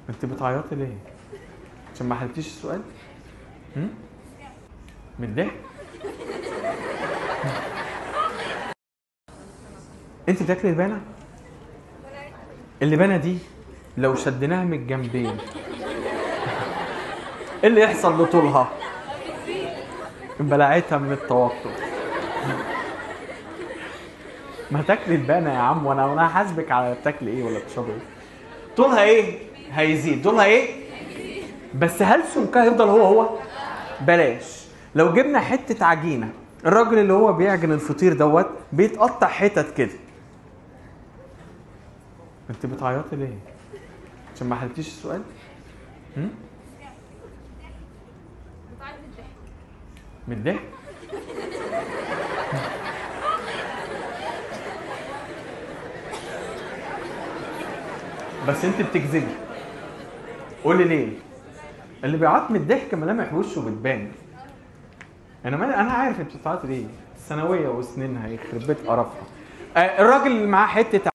انت بتعيطي ليه؟ عشان ما حلتيش السؤال؟ هم؟ من الضحك؟ انت بتاكلي اللبانه؟ اللبانه دي لو شديناها من الجنبين ايه اللي يحصل لطولها؟ بلعتها من التوتر ما تاكلي اللبانه يا عم وانا وانا هحاسبك على بتاكلي ايه ولا بتشربي ايه طولها ايه هيزيد طولها ايه بس هل سمكها يفضل هو هو بلاش لو جبنا حته عجينه الراجل اللي هو بيعجن الفطير دوت بيتقطع حتت كده انت بتعيطي ليه عشان ما حلتيش السؤال هم؟ بتعيط من الضحك من الضحك بس انت بتكذبي قولي ليه اللي بيعيط من الضحك ملامح وشه بتبان انا ما انا عارف انت بتعيطي ليه الثانويه وسنينها يخرب بيت قرفها آه، الراجل اللي معاه حته